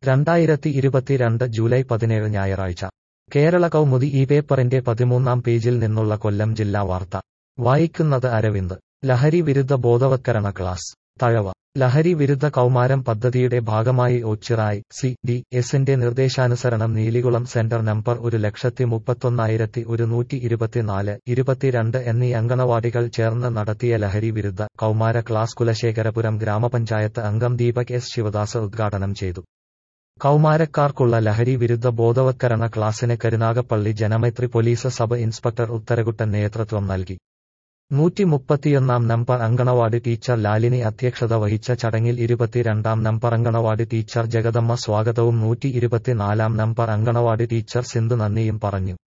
രണ്ടായിരത്തി ഇരുപത്തിരണ്ട് ജൂലൈ പതിനേഴ് ഞായറാഴ്ച കേരള കൗമുദി ഈ പേപ്പറിന്റെ പതിമൂന്നാം പേജിൽ നിന്നുള്ള കൊല്ലം ജില്ലാ വാർത്ത വായിക്കുന്നത് അരവിന്ദ് ലഹരി വിരുദ്ധ ബോധവത്കരണ ക്ലാസ് തഴവ ലഹരി വിരുദ്ധ കൗമാരം പദ്ധതിയുടെ ഭാഗമായി ഓച്ചിറായി സി ഡി എസിന്റെ നിർദ്ദേശാനുസരണം നീലികുളം സെന്റർ നമ്പർ ഒരു ലക്ഷത്തി മുപ്പത്തൊന്നായിരത്തി ഒരുന്നൂറ്റി ഇരുപത്തിനാല് ഇരുപത്തിരണ്ട് എന്നീ അങ്കണവാടികൾ ചേർന്ന് നടത്തിയ ലഹരി വിരുദ്ധ കൗമാര ക്ലാസ് കുലശേഖരപുരം ഗ്രാമപഞ്ചായത്ത് അംഗം ദീപക് എസ് ശിവദാസ് ഉദ്ഘാടനം ചെയ്തു കൗമാരക്കാർക്കുള്ള ലഹരി വിരുദ്ധ ബോധവത്കരണ ക്ലാസിന് Karunagappally Janamaithri police sub inspector Utharakuttan നേതൃത്വം നൽകി നൂറ്റി മുപ്പത്തിയൊന്നാം നമ്പർ അങ്കണവാടി ടീച്ചർ ലാലിനി അധ്യക്ഷത വഹിച്ച ചടങ്ങിൽ ഇരുപത്തിരണ്ടാം നമ്പർ അങ്കണവാടി ടീച്ചർ ജഗദമ്മ സ്വാഗതവും നൂറ്റി ഇരുപത്തിനാലാം നമ്പർ അങ്കണവാടി ടീച്ചർ സിന്ധു നന്ദിയും പറഞ്ഞു